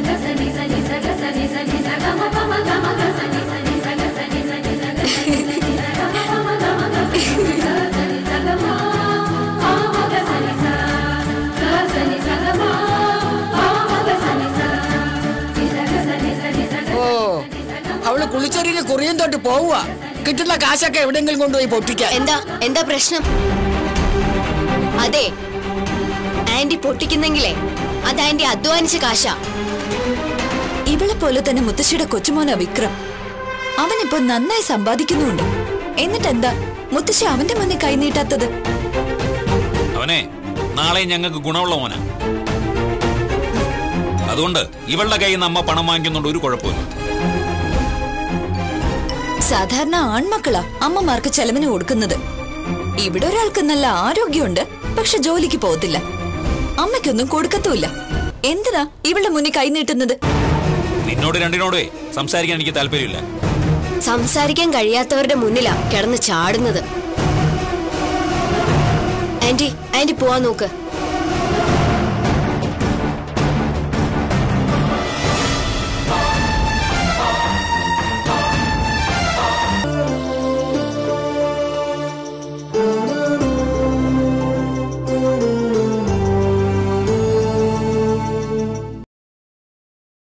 ഓ അവള് കുളിച്ചൊരുങ്ങി കുറിയും തൊട്ട് പോവുക കിട്ടുന്ന കാശൊക്കെ എവിടെയെങ്കിലും കൊണ്ടുപോയി പൊട്ടിക്കാൻ എന്താ എന്താ പ്രശ്നം അതെ ആന്റി പൊട്ടിക്കുന്നെങ്കിലേ അത് ആന്റി അധ്വാനിച്ച കാശാ ഇവളെ പോലെ തന്നെ മുത്തശ്ശിയുടെ കൊച്ചുമോനാ വിക്രം അവനിപ്പോ നന്നായി സമ്പാദിക്കുന്നുണ്ട് എന്നിട്ടെന്താ മുത്തശ്ശി അവന്റെ മുന്നിൽ കൈനീട്ടാത്തത് അവനെ നാളെ ഞങ്ങൾക്ക് ഗുണമുള്ള മോനാ അതുകൊണ്ട് ഇവളുടെ കയ്യിൽ നിന്ന് അമ്മ പണം വാങ്ങിക്കുന്നുണ്ട് ഒരു കുഴപ്പമില്ല സാധാരണ ആൺമക്കളാ അമ്മമാർക്ക് ചെലവിന് കൊടുക്കുന്നത് ഇവിടെ ഒരാൾക്ക് നല്ല ആരോഗ്യമുണ്ട് പക്ഷെ ജോലിക്ക് പോകത്തില്ല അമ്മയ്ക്കൊന്നും കൊടുക്കത്തുമില്ല എന്തിനാ ഇവളുടെ മുന്നിൽ കൈനീട്ടുന്നത് നിന്നോട് രണ്ടിനോടേ സംസാരിക്കാൻ എനിക്ക് താല്പര്യമില്ല സംസാരിക്കാൻ കഴിയാത്തവരുടെ മുന്നിലാ കിടന്ന് ചാടുന്നത് ആന്റി ആന്റി പോവാൻ നോക്ക്